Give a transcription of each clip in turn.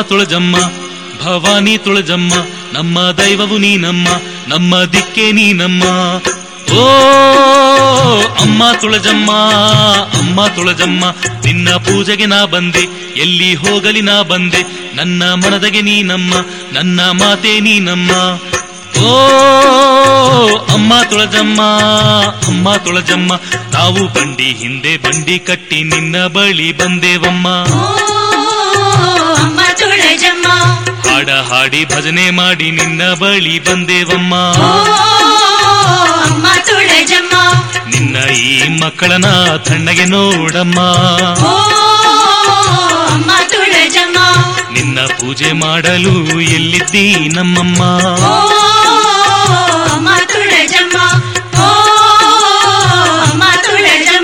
ತುಳಜಮ್ಮ ಭವಾನಿ ತುಳಜಮ್ಮ ನಮ್ಮ ದೈವವು ನೀನಮ್ಮ ನಮ್ಮ ದಿಕ್ಕೆ ನೀನಮ್ಮ ಓ ಅಮ್ಮ ತುಳಜಮ್ಮ ಅಮ್ಮ ತುಳಜಮ್ಮ ನಿನ್ನ ಪೂಜೆಗೆ ನಾ ಬಂದೆ ಎಲ್ಲಿ ಹೋಗಲಿ ನಾ ಬಂದೆ ನನ್ನ ಮನದಗೆ ನೀನಮ್ಮ ನನ್ನ ಮಾತೆ ನೀನಮ್ಮ ಓ ಅಮ್ಮ ತುಳಜಮ್ಮ ಅಮ್ಮ ತುಳಜಮ್ಮ ನಾವು ಬಂಡಿ ಹಿಂದೆ ಬಂಡಿ ಕಟ್ಟಿ ನಿನ್ನ ಬಳಿ ಬಂದೇವಮ್ಮ ಓ ಅಮ್ಮ ತುಳಜಮ್ಮ ಹಾಡ ಹಾಡಿ ಭಜನೆ ಮಾಡಿ ನಿನ್ನ ಬಳಿ ಬಂದೇವಮ್ಮ ಓ ಅಮ್ಮ ತುಳಜಮ್ಮ ನಿನ್ನ ಈ ಮಕ್ಕಳನ ತಣ್ಣಗೆ ನೋಡಮ್ಮ ಓ ಅಮ್ಮ ತುಳಜಮ್ಮ ನಿನ್ನ ಪೂಜೆ ಮಾಡಲು ಎಲ್ಲಿದ್ದೀ ನಮ್ಮಮ್ಮ ಓ ಅಮ್ಮ ತುಳಜಮ್ಮ ಓ ಅಮ್ಮ ತುಳಜಮ್ಮ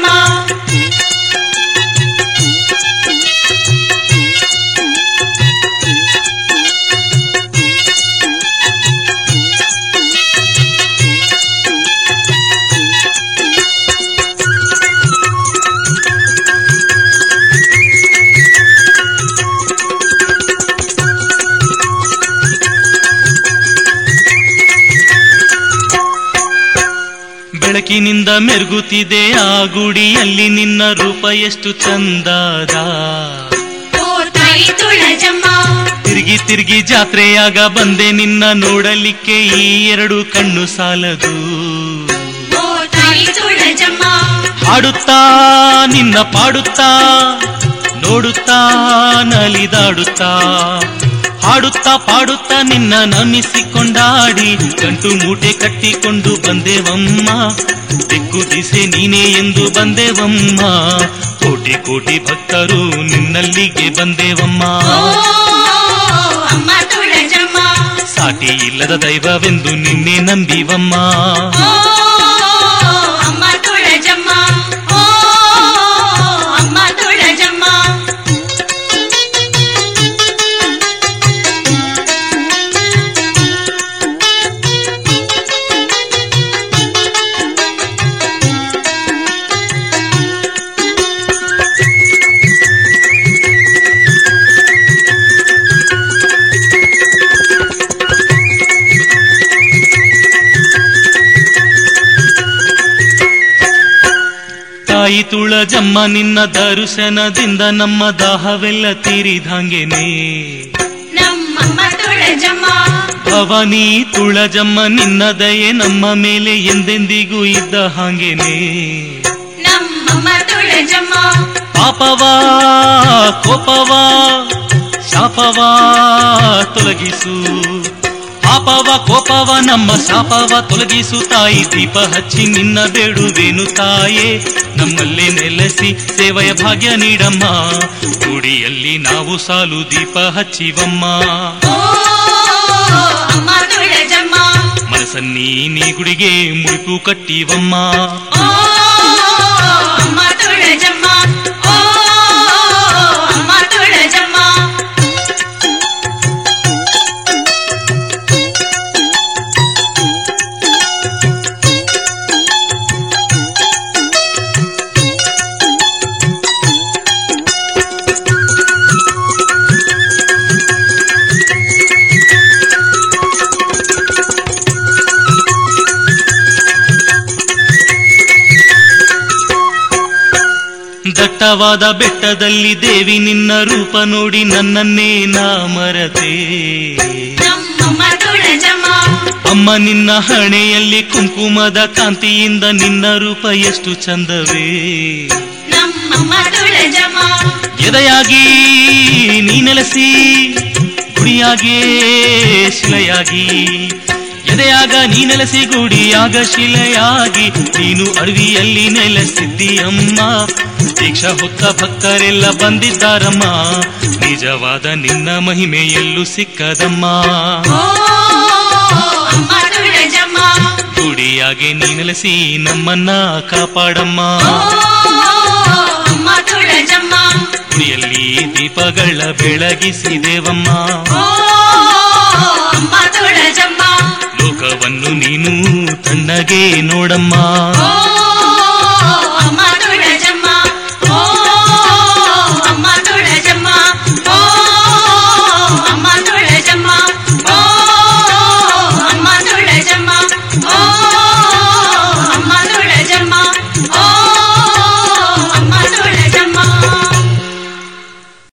ಬೆಳಕಿನಿಂದ ಮೆರುಗುತ್ತಿದೆ ಆ ಗುಡಿಯಲ್ಲಿ ನಿನ್ನ ರೂಪ ಎಷ್ಟು ಚಂದದ ಓ ತಾಯಿ ತುಳಜಮ್ಮ ತಿರುಗಿ ತಿರುಗಿ ಜಾತ್ರೆಯಾಗ ಬಂದೆ ನಿನ್ನ ನೋಡಲಿಕ್ಕೆ ಈ ಎರಡು ಕಣ್ಣು ಸಾಲದು ಓ ತಾಯಿ ತುಳಜಮ್ಮ ಹಾಡುತ್ತಾ ನಿನ್ನ ಪಾಡುತ್ತಾ ನೋಡುತ್ತಾ ನಲಿದಾಡುತ್ತಾ ಹಾಡುತ್ತಾ ಪಾಡುತ್ತಾ ನಿನ್ನ ನಮಿಸಿಕೊಂಡಾಡಿ ಗಂಟು ಮೂಟೆ ಕಟ್ಟಿಕೊಂಡು ಬಂದೆವಮ್ಮ ದಿಕ್ಕು ದಿಸೆ ನೀನೇ ಎಂದು ಬಂದೆವಮ್ಮ ಕೋಟಿ ಕೋಟಿ ಭಕ್ತರು ನಿನ್ನಲ್ಲಿಗೆ ಬಂದೆವಮ್ಮ ಓ ಅಮ್ಮ ತುಳಜಮ್ಮ ಸಾಟಿ ಇಲ್ಲದ ದೈವವೆಂದು ನಿನ್ನೆ ನಂಬಿವಮ್ಮ ಓ ಅಮ್ಮ ತುಳಜಮ್ಮ ಓ ಅಮ್ಮ ತುಳಜಮ್ಮ ತಾಯಿ ತುಳಜಮ್ಮ ನಿನ್ನ ದರ್ಶನದಿಂದ ನಮ್ಮ ದಾಹವೆಲ್ಲ ತೀರಿದಂಗೆನೆ ನಮ್ಮಮ್ಮ ತುಳಜಮ್ಮ ಭವಾನಿ ತುಳಜಮ್ಮ ನಿನ್ನ ದಯೆ ನಮ್ಮ ಮೇಲೆ ಎಂದೆಂದಿಗೂ ಇದ್ದ ಹಾಗೇನೆ ನಮ್ಮಮ್ಮ ತುಳಜಮ್ಮ ಪಾಪವಾ ಕೋಪವಾ ಶಾಪವಾ ತೊಲಗಿಸು ಪಾಪವ ಕೋಪವ ನಮ್ಮ ಶಾಪವ ತೊಲಗಿಸು ತಾಯಿ ದೀಪ ಹಚ್ಚಿ ನಿನ್ನ ಬೇಡುವೇನು ತಾಯೇ ನಮ್ಮಲ್ಲಿ ನೆಲೆಸಿ ಸೇವೆಯ ಭಾಗ್ಯ ನೀಡಮ್ಮ ಗುಡಿಯಲ್ಲಿ ನಾವು ಸಾಲು ದೀಪ ಹಚ್ಚಿವಮ್ಮ ಓ ಅಮ್ಮ ತುಳಜಮ್ಮ ಮನಸ್ಸನ್ನೀ ನೀ ಗುಡಿಗೆ ಮುಡಿಪು ಕಟ್ಟಿವಮ್ಮ ಓ ಅಮ್ಮ ತುಳಜಮ್ಮ ಓ ಅಮ್ಮ ತುಳಜಮ್ಮ ದಟ್ಟವಾದ ಬೆಟ್ಟದಲ್ಲಿ ದೇವಿ ನಿನ್ನ ರೂಪ ನೋಡಿ ನನ್ನನ್ನೇ ನಾ ಮರತೆ ನಮ್ಮಮ್ಮ ತುಳಜಮ್ಮ ಅಮ್ಮ ನಿನ್ನ ಹಣೆಯಲ್ಲಿ ಕುಂಕುಮದ ಕಾಂತಿಯಿಂದ ನಿನ್ನ ರೂಪ ಎಷ್ಟು ಚಂದವೇ ನಮ್ಮಮ್ಮ ತುಳಜಮ್ಮ ಎದೆಯಾಗಿ ನೀ ನೆಲೆಸಿ ಗುಡಿಯಾಗೇ ಶಿಲೆಯಾಗಿ ಎದೆಯಾಗ ನೀ ನೆಲೆಸಿ ಗುಡಿಯಾಗ ಶಿಲೆಯಾಗಿ ನೀನು ಅಡವಿಯಲ್ಲಿ ನೆಲೆಸಿದ್ದೀಯಮ್ಮ ದೀಕ್ಷಾ ಹೊತ್ತ ಭಕ್ತರೆಲ್ಲ ಬಂದಿದ್ದಾರಮ್ಮ ನಿಜವಾದ ನಿನ್ನ ಮಹಿಮೆ ಎಲ್ಲೂ ಸಿಕ್ಕದಮ್ಮ ಓ ಅಮ್ಮ ತುಳಜಮ್ಮ ಗುಡಿಯಾಗೆ ನೀ ನೆಲೆಸಿ ನಮ್ಮನ್ನ ಕಾಪಾಡಮ್ಮ ಓ ಅಮ್ಮ ತುಳಜಮ್ಮ ಗುಡಿಯಲ್ಲಿ ದೀಪಗಳ ಬೆಳಗಿಸಿದೇವಮ್ಮ ಓ ಅಮ್ಮ ತುಳಜಮ್ಮ ಲೋಕವನ್ನು ನೀನು ತಣ್ಣಗೆ ನೋಡಮ್ಮ ಓ